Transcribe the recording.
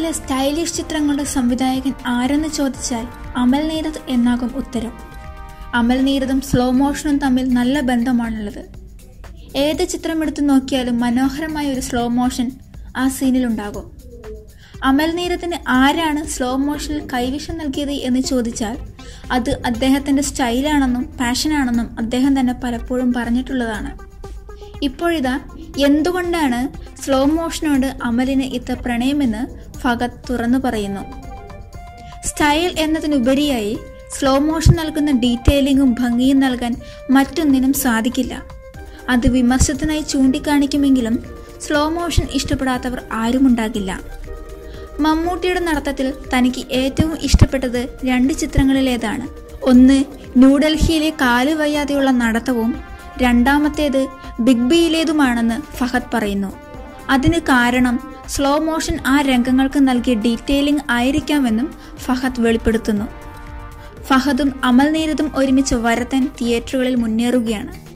ഇന്ത്യയിലെ സ്റ്റൈലിഷ് ചിത്രങ്ങളുടെ സംവിധായകൻ ആരെന്ന് ചോദിച്ചാൽ അമൽ നീരദ് എന്നാകും ഉത്തരം അമൽ നീരദും സ്ലോ മോഷനും തമ്മിൽ നല്ല ബന്ധമാണുള്ളത് ഏത് ചിത്രം എടുത്തു നോക്കിയാലും മനോഹരമായ ഒരു സ്ലോ മോഷൻ ആ സീനിലുണ്ടാകും അമൽ നീരദിന് ആരാണ് സ്ലോ മോഷനിൽ കൈവിഷം നൽകിയത് എന്ന് ചോദിച്ചാൽ അത് അദ്ദേഹത്തിന്റെ സ്റ്റൈലാണെന്നും പാഷനാണെന്നും അദ്ദേഹം തന്നെ പലപ്പോഴും പറഞ്ഞിട്ടുള്ളതാണ് ഇപ്പോഴിതാ എന്തുകൊണ്ടാണ് സ്ലോ മോഷനോട് അമലിന് ഇത്ര പ്രണയമെന്ന് ഫഗത് തുറന്നു പറയുന്നു സ്റ്റൈൽ എന്നതിനുപരിയായി സ്ലോ മോഷൻ നൽകുന്ന ഡീറ്റെയിലിങ്ങും ഭംഗിയും നൽകാൻ മറ്റൊന്നിനും സാധിക്കില്ല അത് വിമർശനത്തിനായി ചൂണ്ടിക്കാണിക്കുമെങ്കിലും സ്ലോ മോഷൻ ഇഷ്ടപ്പെടാത്തവർ ആരുമുണ്ടാകില്ല മമ്മൂട്ടിയുടെ നടത്തത്തിൽ തനിക്ക് ഏറ്റവും ഇഷ്ടപ്പെട്ടത് രണ്ട് ചിത്രങ്ങളിലേതാണ് ഒന്ന് ന്യൂഡൽഹിയിലെ കാല് വയ്യാതെയുള്ള നടത്തവും രണ്ടാമത്തേത് ബിഗ് ബിയിലേതുമാണെന്ന് ഫഹദ് പറയുന്നു അതിന് കാരണം സ്ലോ മോഷൻ ആ രംഗങ്ങൾക്ക് നൽകിയ ഡീറ്റെയിലിംഗ് ആയിരിക്കാമെന്നും ഫഹദ് വെളിപ്പെടുത്തുന്നു ഫഹദും അമൽ നീരദും ഒരുമിച്ച് വരത്തൻ തിയേറ്ററുകളിൽ മുന്നേറുകയാണ്